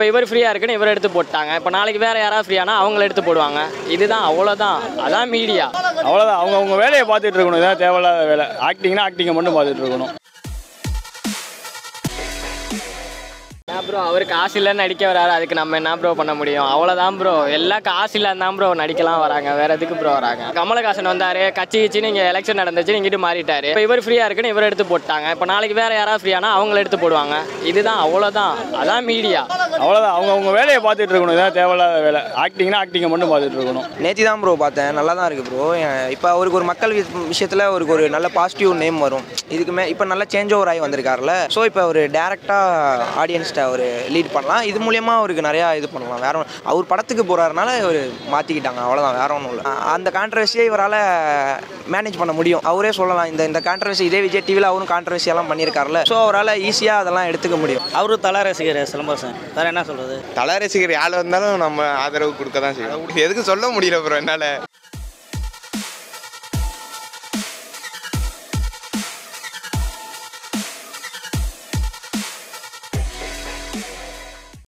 இப்போ இவர் ஃப்ரீயாக இருக்குன்னு இவர் எடுத்து போட்டாங்க இப்போ நாளைக்கு வேற யாராவது ஃப்ரீயானா அவங்கள எடுத்து போடுவாங்க இதுதான் அவ்வளோதான் அதான் மீடியா அவ்வளோதான் அவங்க அவங்க வேலையை பார்த்துட்டு இருக்கணும் இதான் தேவையில்லாத வேலை ஆக்டிங்னா ஆக்டிங்கை மட்டும் பார்த்துட்டு இருக்கணும் என்ன ப்ரோ அவர் காசு இல்லைன்னு நடிக்க வராரு அதுக்கு நம்ம என்ன ப்ரோ பண்ண முடியும் அவ்வளோதான் ப்ரோ எல்லாம் காசு இல்லாம தான் ப்ரோ நடிக்கலாம் வராங்க வேற எதுக்கு ப்ரோ வராங்க கமலஹாசன் வந்தாரு கட்சி கிச்சின்னு இங்கே எலெக்ஷன் நடந்துச்சு இங்கிட்டு மாறிட்டாரு இப்போ இவர் ஃப்ரீயாக இருக்குன்னு இவர் எடுத்து போட்டாங்க இப்போ நாளைக்கு வேற யாராவது ஃப்ரீயானா அவங்கள எடுத்து போடுவாங்க இதுதான் அவ்வளோதான் அதான் மீடியா அவ்வளோதான் அவங்க அவங்க வேலையை பார்த்துட்டு இருக்கணும் இதான் தேவையில்லாத வேலை ஆக்டிங்னா ஆக்டிங்கை மட்டும் பார்த்துட்டு இருக்கணும் நேற்று தான் ப்ரோ பார்த்தேன் நல்லா தான் இருக்குது ப்ரோ இப்போ அவருக்கு ஒரு மக்கள் விஷயத்தில் அவருக்கு ஒரு நல்ல பாசிட்டிவ் நேம் வரும் இதுக்குமே இப்போ நல்லா சேஞ்ச் ஓவர் ஆகி வந்திருக்காருல ஸோ இப்போ அவர் டேரெக்டாக ஆடியன்ஸ்கிட்ட அவர் லீட் பண்ணலாம் இது மூலியமாக அவருக்கு நிறையா இது பண்ணலாம் வேற ஒண்ணும் அவர் படத்துக்கு போகிறாருனால அவர் மாற்றிக்கிட்டாங்க அவ்வளோதான் வேற ஒன்றும் இல்லை அந்த கான்ட்ரவர்சியை இவரால் மேனேஜ் பண்ண முடியும் அவரே சொல்லலாம் இந்த இந்த கான்ட்ரவர்சி இதே விஜய் டிவியில் அவரும் கான்ட்ரவர்சியெல்லாம் பண்ணியிருக்காருல ஸோ அவரால் ஈஸியாக அதெல்லாம் எடுத்துக்க முடியும் அவரு தல ரசிகர் சிலம்பரசன் வேற என்ன சொல்றது தல ரசிகர் யார் வந்தாலும் நம்ம ஆதரவு கொடுக்க தான் செய்யணும் எதுக்கு சொல்ல முடியல ப்ரோ என்னால்